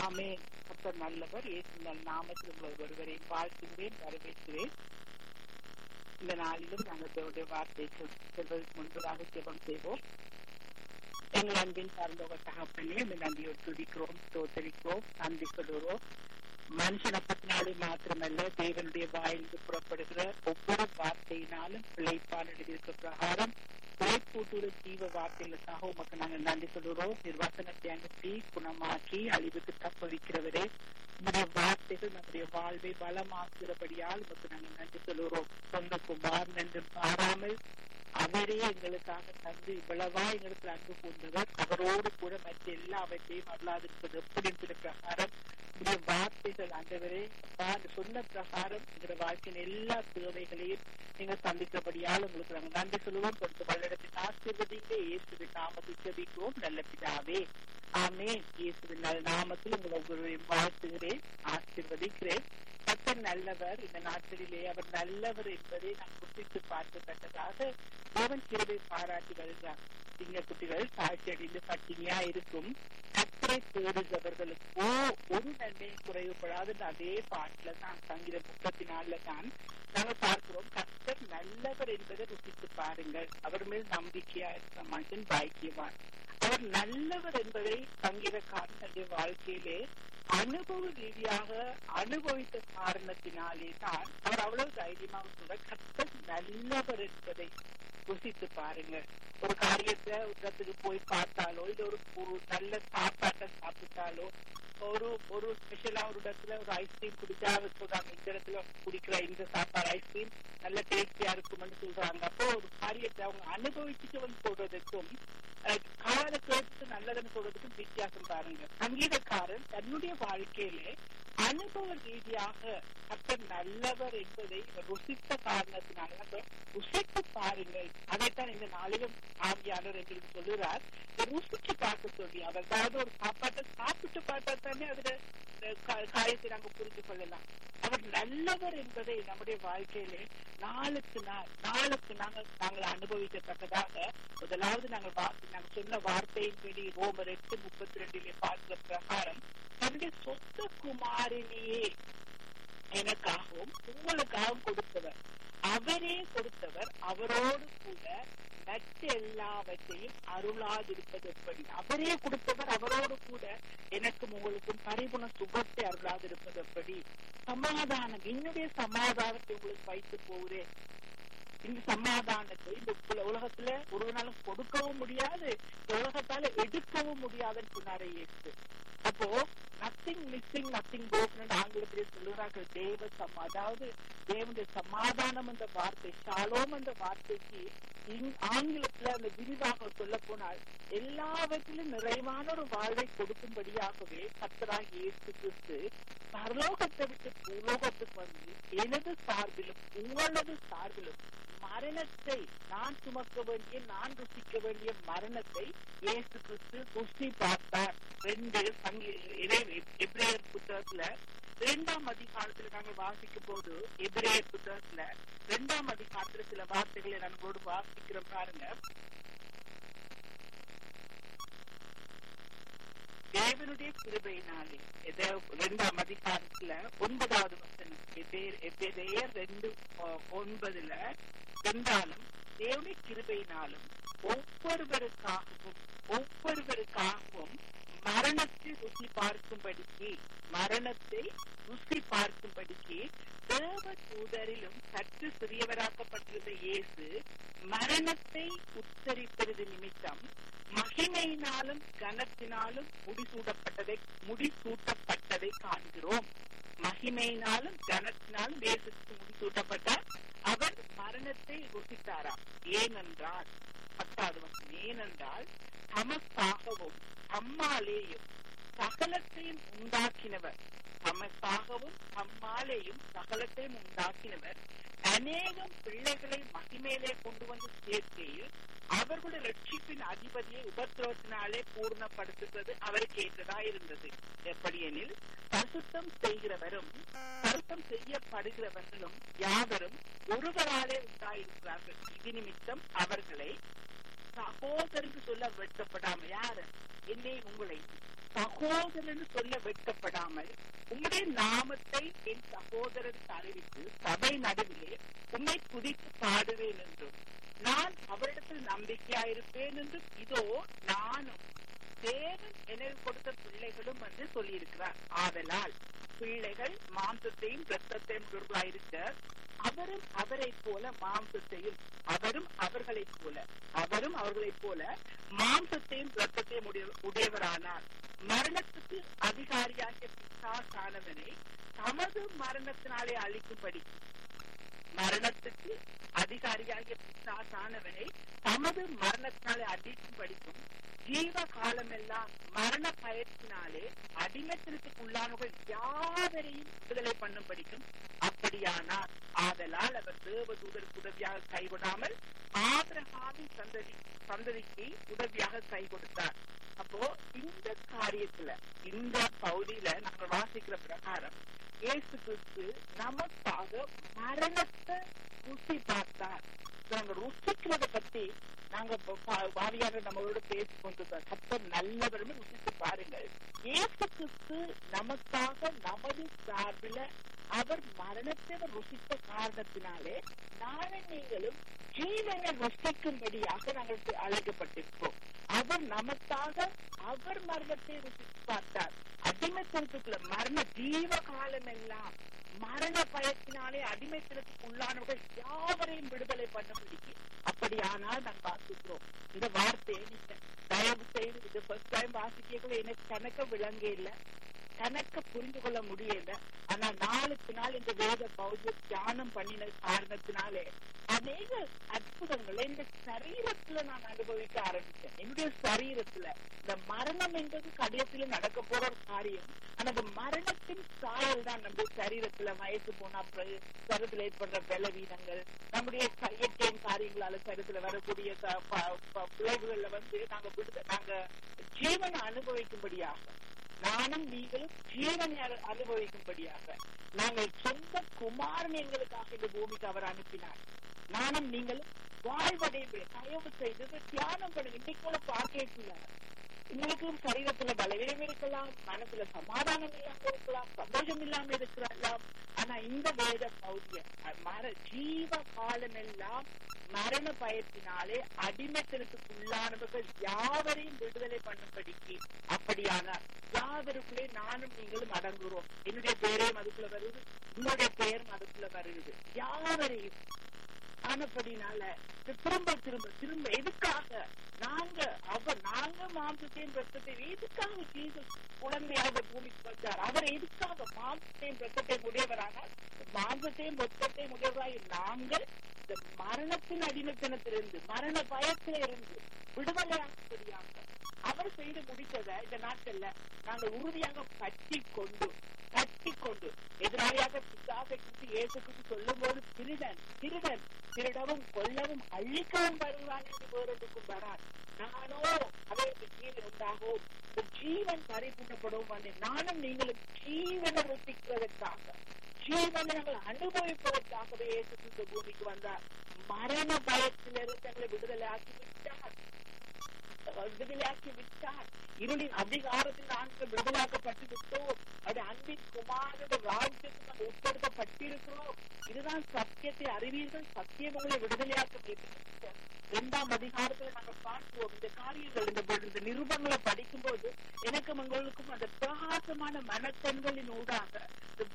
ஆமே கர்த்தர் நல்லவர் இயேசு நல் நாமத்தில் உங்களை ஒருவரையும் வாழ்த்துகிறேன் வரவேற்கிறேன் இந்த நாளிலும் நாங்கள் தேவனுடைய வார்த்தை செல்வதற்கு முன்பதாக ஜெபம் செய்வோம் எங்கள் அன்பின் சார்ந்தவர் தகப்பனே இந்த நன்றியோடு துதிக்கிறோம் தோத்தரிக்கிறோம் நன்றி சொல்லுகிறோம் மனுஷனை பத்தினாலே மாத்திரமல்ல தேவனுடைய வாயிலிருந்து புறப்படுகிற ஒவ்வொரு வார்த்தையினாலும் பிழைப்பான் எழுதியிருக்க பிரகாரம் பிழைப்பூட்டுள்ள ஜீவ வார்த்தைகளுக்காக உமக்கு நாங்கள் நன்றி சொல்லுகிறோம் நிர்வாசனத்தை அனுப்பி குணமாக்கி அழிவுக்கு தப்ப வைக்கிறவரே உங்களுடைய வார்த்தைகள் நம்முடைய வாழ்வை பலமாக்குகிறபடியால் உமக்கு நாங்கள் நன்றி சொல்லுகிறோம் சொந்த குமார் நன்று பாராமல் அவரே எங்களுக்காக தந்து இவ்வளவா எங்களுக்கு அன்பு கொண்டவர் அவரோடு கூட மற்ற எல்லாவற்றையும் அல்லாதிருப்பது எப்படி இருக்கிற பிரகாரம் உங்களுடைய வார்த்தைகள் ஆண்டவரே அப்பா அந்த சொன்ன பிரகாரம் எங்களுடைய வாழ்க்கையின் எல்லா தேவைகளையும் நீங்க சந்திக்கிறபடியால் உங்களுக்கு நாங்கள் நன்றி சொல்லுவோம் கொடுத்த வல்லிடத்தின் ஆசீர்வதிங்க இயேசுவின் நாமத்தில் ஜெபிக்கிறோம் நல்ல பிதாவே ஆமே இயேசுவின் நல்ல நாமத்தில் உங்களை ஒவ்வொருவரையும் வாழ்த்துகிறேன் ஆசீர்வதிக்கிறேன் கத்தர் நல்லவர் இந்த நாட்களிலே அவர் நல்லவர் என்பதை நாம் குறித்து பார்க்கத்தக்கதாக தேவன் கிருபை பாராட்டி வருகிறார் சிங்க குட்டிகள் தாழ்ச்சி அடைந்து பட்டினியா இருக்கும் கத்தரை தேடுகிறவர்களுக்கோ ஒரு நன்மையும் குறைவுபடாது அதே பாட்டுல தான் சங்கீத முப்பத்தி நாலுல தான் நாங்கள் பார்க்கிறோம் கத்தர் நல்லவர் என்பதை ருசித்து பாருங்கள் அவர் மேல் நம்பிக்கையா இருக்கிற மனுஷன் பாக்கியவான் அவர் நல்லவர் என்பதை சங்கீதக்காரன் தன்னுடைய வாழ்க்கையிலே அனுபவ ரீதியாக அனுபவித்த காரணத்தினாலே தான் அவர் அவ்வளவு தைரியமாக சொல்ற கத்தர் நல்லவர் என்பதை ருசித்து பாருங்க ஒரு காரியத்தை ஒரு இடத்துக்கு போய் பார்த்தாலோ இல்ல ஒரு ஒரு நல்ல சாப்பாட்டை சாப்பிட்டாலோ ஒரு ஒரு ஸ்பெஷலா ஒரு இடத்துல ஒரு ஐஸ்கிரீம் குடிச்சா சொல்றாங்க இந்த இடத்துல குடிக்கிற இந்த சாப்பாடு ஐஸ்கிரீம் நல்ல டேஸ்டியா இருக்கும்னு சொல்றாங்க அப்போ ஒரு காரியத்தை அவங்க அனுபவிச்சுட்டு வந்து சொல்றதுக்கும் கால கேட்டு நல்லதுன்னு சொல்றதுக்கும் வித்தியாசம் பாருங்க சங்கீதக்காரன் தன்னுடைய வாழ்க்கையிலே அனுபவ ரீதியாக கத்தர் நல்லவர் என்பதை ருசித்த காரணத்தினால ருசித்து பாருங்கள் அதைத்தான் இந்த நாளிலும் ஆவியாளர் எங்களுக்கு சொல்லுறார் ருசிச்சு பார்க்க சொல்லி அவர் ஏதாவது ஒரு சாப்பாட்டை சாப்பிட்டு பார்த்தா தானே அதுல காயத்தை நாங்க புரிந்து கொள்ளலாம் அவர் நல்லவர் என்பதை நம்முடைய வாழ்க்கையிலே நாளுக்கு நாள் நாளுக்கு நாங்கள் நாங்கள் அனுபவிக்கத்தக்கதாக முதலாவது நாங்கள் நாங்கள் சொன்ன வார்த்தையின்படி ரோமர் எட்டு முப்பத்தி ரெண்டிலே பார்க்கிற பிரகாரம் தன்னுடைய சொந்த குமாரிலேயே எனக்காகவும் உங்களுக்காகவும் கொடுத்தவர் அவரே கொடுத்தவர் அவரோடு கூட மற்ற எல்லாவற்றையும் அருளாதிருப்பது எப்படி அவரே கொடுத்தவர் அவரோடு கூட எனக்கும் உங்களுக்கும் பரிபுண சுகத்தை அருளாதிருப்பது எப்படி சமாதானம் என்னுடைய சமாதானத்தை உங்களுக்கு வைத்து போகிறேன் இந்த சமாதானத்தை இந்த உலகத்துல ஒரு நாளும் கொடுக்கவும் முடியாது உலகத்தால எடுக்கவும் முடியாதுன்னு சொன்னாரே இயேசு அப்போ நத்திங் மிஸ்ஸிங் நத்திங் போகணும் ஆங்கிலத்திலே சொல்லுகிறார்கள் தேவ சம் அதாவது தேவனுடைய சமாதானம் என்ற வார்த்தை ஷாலோம் என்ற வார்த்தைக்கு ஆங்கிலத்துல அந்த விரிவாக சொல்ல போனால் எல்லாவற்றிலும் நிறைவான ஒரு வாழ்வை கொடுக்கும்படியாகவே கத்தராக இயேசு கிறிஸ்து பரலோகத்தை விட்டு பூலோகத்துக்கு வந்து எனது சார்பிலும் உங்களது சார்பிலும் மரணத்தை நான் சுமக்க வேண்டிய நான் ருசிக்க வேண்டிய மரணத்தை இயேசு கிறிஸ்து ருசி பார்த்தார் ரெண்டு எப்ரேயர் புத்தகத்துல இரண்டாம் அதிகாரத்துல நாங்கள் வாசிக்கும் போது எபிரேயர் புத்தகத்துல இரண்டாம் அதிகாரத்துல சில வார்த்தைகளை நம்மளோடு வாசிக்கிறோம் பாருங்க தேவனுடைய கிருபையினாலே இரண்டாம் அதிகாரத்துல ஒன்பதாவது வசனம் எபேரையர் ரெண்டு ஒன்பதுல இருந்தாலும் தேவனுடைய கிருபையினாலும் ஒவ்வொருவருக்காகவும் ஒவ்வொருவருக்காகவும் மரணத்தை ருசி பார்க்கும்படிக்கு மரணத்தை ருசி பார்க்கும்படிக்கு தேவ தூதரிலும் சற்று சிறியவராக்கப்பட்டிருந்த இயேசு மரணத்தை உத்தரிப்பது நிமித்தம் மகிமையினாலும் கனத்தினாலும் முடிசூடப்பட்டதை முடிசூட்டப்பட்டதை காண்கிறோம் மகிமையினாலும் கனத்தினாலும் இயேசுக்கு முடிசூட்டப்பட்டார் அவர் மரணத்தை ருசித்தாராம் ஏனென்றால் பத்தாவது வருஷம் ஏனென்றால் தமக்காகவும் தம்மாலேயும் சகலத்தையும் உண்டாக்கினவர் தமக்காகவும் தம்மாலேயும் சகலத்தையும் உண்டாக்கினவர் அநேகம் பிள்ளைகளை மகிமேலே கொண்டு வந்து சேர்க்கையில் அவர்களுடைய ரட்சிப்பின் அதிபதியை உபத்திரவத்தினாலே பூர்ணப்படுத்துவது அவருக்கு ஏற்றதா இருந்தது எப்படியெனில் பசுத்தம் செய்கிறவரும் பசுத்தம் செய்யப்படுகிறவர்களும் யாவரும் ஒருவராலே உண்டாயிருக்கிறார்கள் இது நிமித்தம் அவர்களை சகோதரருக்கு சொல்ல வெட்கப்படாம யாரு என்னை உங்களை சகோதரன் சொல்ல வெட்கப்படாமல் உம்முடைய நாமத்தை என் சகோதரருக்கு அறிவித்து சபை நடுவிலே உம்மை துதித்து பாடுவேன் என்றும் நான் அவரிடத்தில் நம்பிக்கையாயிருப்பேன் என்றும் இதோ நானும் தேவன் எனக்கு கொடுத்த பிள்ளைகளும் என்று சொல்லியிருக்கிறார் ஆதலால் பிள்ளைகள் மாம்சத்தையும் இரத்தத்தையும் உருவாயிருக்க அவரும் அவரை போல மாம்சத்தையும் அவரும் அவர்களைப் போல அவரும் அவர்களைப் போல மாம்சத்தையும் இரத்தத்தையும் உடையவரானார் மரணத்துக்கு அதிகாரியாகிய பிசாசானவனை தமது மரணத்தினாலே அழிக்கும்படி மரணத்துக்கு அதிகாரியாகிய பிசாசானவனை தமது மரணத்தினாலே அடிக்கும்படிக்கும் ஜீவ காலமெல்லாம் மரண பயத்தினாலே அடிமத்திற்கு உள்ளானவர்கள் யாவரையும் விடுதலை பண்ணும் படிக்கும் அப்படியானார் ஆதலால் அவர் தேவ தூதருக்கு உதவியாக கைவிடாமல் ஆபிரகாமின் சந்ததி சந்ததிக்கு உதவியாக கை கொடுத்தார் அப்போ இந்த காரியத்துல இந்த பகுதியில நாங்க வாசிக்கிற பிரகாரம் இயேசு கிறிஸ்து நமக்காக மரணத்தை ருசி பார்த்தார் நாங்க ருசிக்கிறத பத்தி நாங்க வாரியாக நம்மளோட பேசிக் கொண்டிருக்கோம் கத்தர் நல்லவரும் ருசித்து பாருங்கள் இயேசு கிறிஸ்து நமக்காக நமது சார்பில அவர் மரணத்தை ருசித்த காரணத்தினாலே நானும் நீங்களும் ஜீவனை ருசிக்கும்படியாக நாங்கள் அழைக்கப்பட்டிருக்கோம் அவர் நமக்காக அவர் மரணத்தை ருசித்து பார்த்தார் அடிமைத்தனத்துக்குள்ள மரண ஜீவ காலம் எல்லாம் மரண பயத்தினாலே அடிமைத்தனத்துக்கு உள்ளானவர்கள் யாவரையும் விடுதலை பண்ண முடியும் அப்படியானால் நான் வாசிக்கிறோம் இந்த வார்த்தையை நீங்க தயவு செய்து இது ஃபர்ஸ்ட் டைம் வாசிக்கக்குள்ள எனக்கு கணக்க விளங்க இல்லை கணக்க புரிந்து கொள்ள முடியல ஆனா நாளுக்கு நாள் இந்த வேத பௌத்த தியானம் பண்ணின காரணத்தினாலே அநேக அற்புதங்களை இந்த சரீரத்துல நான் அனுபவிக்க ஆரம்பிச்சேன் என்னுடைய சரீரத்துல இந்த மரணம் என்பது கடிதத்துல நடக்க போற ஒரு காரியம் ஆனா அந்த மரணத்தின் சாயல் தான் நம்ம சரீரத்துல வயசு போனா சரீரத்துல ஏற்படுற பலவீனங்கள் நம்முடைய இயற்கையின் காரியங்களால சரீரத்துல வரக்கூடிய விளைவுகள்ல வந்து நாங்க விடுத நாங்க ஜீவனை அனுபவிக்கும்படியாக நானும் நீங்களும் ஜீவனை அனுபவிக்கும்படியாக நாங்கள் சொந்த குமாரன் எங்களுக்காக இந்த பூமிக்கு அவர் அனுப்பினார் நானும் நீங்களும் வாழ்வடைவு தயவு செய்து தியானம் பண்ணுங்க இன்னைக்கு கூட பார்க்கல உங்களுக்கும் சரீரத்துல பலவீனம் இருக்கலாம் மனசுல சமாதானம் இல்லாம இருக்கலாம் சந்தோஷம் இல்லாம இருக்கலாம் ஆனா இந்த வேத பௌதிய மர ஜீவ காலம் எல்லாம் மரண பயத்தினாலே அடிமைத்தனத்துக்கு உள்ளானவர்கள் யாவரையும் விடுதலை பண்ணும்படிக்கு அப்படியான யாவருக்குள்ளே நானும் நீங்களும் அடங்குறோம் என்னுடைய பேரையும் அதுக்குள்ள வருது உங்களுடைய பெயரும் அதுக்குள்ள வருது யாவரையும் ஆனப்படினால திரும்ப திரும்ப திரும்ப எதுக்காக நாங்க அவர் நாங்க மாம்சத்தையும் ரத்தத்தையும் எதுக்காக ஜீசஸ் குழந்தையாக பூமிக்கு வந்தார் அவர் எதுக்காக மாம்சத்தையும் ரத்தத்தையும் உடையவராக மாம்சத்தையும் ரத்தத்தையும் உடையவராக நாங்கள் இந்த மரணத்தின் அடிமைத்தனத்திலிருந்து மரண பயத்தில இருந்து விடுதலையாகும்படியாக அவர் செய்து முடித்ததை இந்த நாட்கள்ல நாங்கள் உறுதியாக பற்றி கொண்டு கட்டி கொண்டு எதிராளியாக பிசாசை குறித்து இயேசு குறித்து சொல்லும் போது திருடன் திருடன் திருடவும் கொல்லவும் அழிக்கவும் வருவான் என்று வேறொன்றுக்கும் வரான் நானோ அவருக்கு ஜீவன் உண்டாகவும் இந்த ஜீவன் பரிபூர்ணப்படவும் வந்தேன் நானும் நீங்களும் ஜீவனை ருசிக்கிறதற்காக ஜீவனை நாங்கள் அனுபவிப்பதற்காகவே இயேசு கிறிஸ்து பூமிக்கு வந்தார் மரண பயத்திலிருந்து எங்களை விடுதலை ஆக்கி விட்டார் விடுதலையாக்கி விட்டார் இருளின் அதிகாரத்தில் நாங்கள் விடுதலாக்கப்பட்டு விட்டோம் அது அன்பின் குமாரோட ராஜ்யத்துக்கு நாங்கள் உட்படுத்தப்பட்டிருக்கிறோம் இதுதான் சத்தியத்தை அறிவீர்கள் சத்தியம் உங்களை விடுதலையாக்க இரண்டாம் அதிகாரத்துல நாங்க பார்க்கிறோம் இந்த காரியங்கள் இந்த இந்த நிருபங்களை படிக்கும் போது எனக்கும் உங்களுக்கும் அந்த பிரகாசமான மனக்கண்களின் ஊடாக இந்த